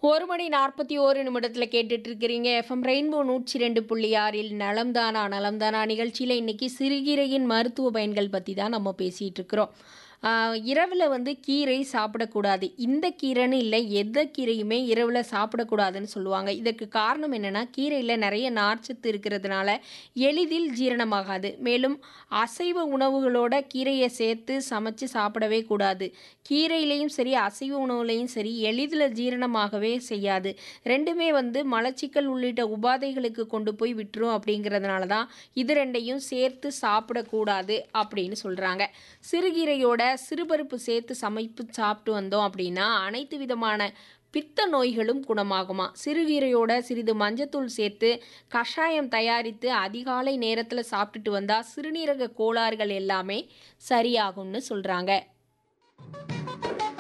ஒரு மணி நாற்பத்தி ஓரு நிமிடத்தில் கேட்டுட்டு இருக்கிறீங்க எஃப்எம் ரெயின்போ நூற்றி ரெண்டு புள்ளி ஆறில் நலம்தானா நலம்தானா நிகழ்ச்சியில் இன்னைக்கு சிறுகீரையின் மருத்துவ பயன்கள் பற்றி தான் நம்ம பேசிகிட்டு இருக்கிறோம் இரவில் வந்து கீரை சாப்பிடக்கூடாது இந்த கீரைன்னு இல்லை எந்த கீரையுமே இரவில் சாப்பிடக்கூடாதுன்னு சொல்லுவாங்க இதற்கு காரணம் என்னென்னா கீரையில் நிறைய நார்ச்சத்து இருக்கிறதுனால எளிதில் ஜீரணமாகாது மேலும் அசைவ உணவுகளோட கீரையை சேர்த்து சமைச்சு சாப்பிடவே கூடாது கீரையிலையும் சரி அசைவ உணவுலையும் சரி எளிதில் ஜீரணமாகவே செய்யாது ரெண்டுமே வந்து மலச்சிக்கல் உள்ளிட்ட உபாதைகளுக்கு கொண்டு போய் விட்டுரும் அப்படிங்கிறதுனால தான் இது ரெண்டையும் சேர்த்து சாப்பிடக்கூடாது அப்படின்னு சொல்கிறாங்க சிறுகீரையோட சிறுபருப்பு சேர்த்து சமைப்பு சாப்பிட்டு வந்தோம் அப்படின்னா அனைத்து விதமான பித்த நோய்களும் குணமாகுமா சிறுகீரையோட சிறிது மஞ்சத்தூள் சேர்த்து கஷாயம் தயாரித்து அதிகாலை நேரத்தில் சாப்பிட்டுட்டு வந்தால் சிறுநீரக கோளாறுகள் எல்லாமே சரியாகும்னு சொல்கிறாங்க